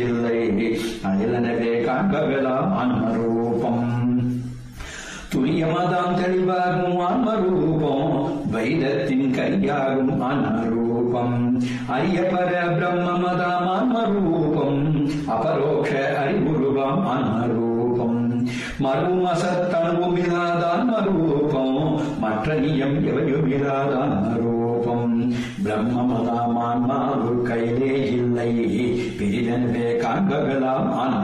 இல்லை அயலனவே காண்பகலாம் ஆன்மரூபம் துரியமதாம் தெளிவாகும் ஆன்மரூபம் வைரத்தின் கையாகும் ஆன்மரூபம் அரியபர பிரம்மமதாம் ஆன்மரூபம் அபரோக்ஷ அறிவுருவாம் ஆன்மரூபம் மறுவும் அசத்தனுவும் இல்லாத ஆன்மரூபம் மற்ற நியம் எவையும் இல்லாத ஆன்மரூபம் பிரம்மமதாம் ஆன்மாவு கையிலே இல்லை பிரிதனவே காண்பகலாம் ஆன்ம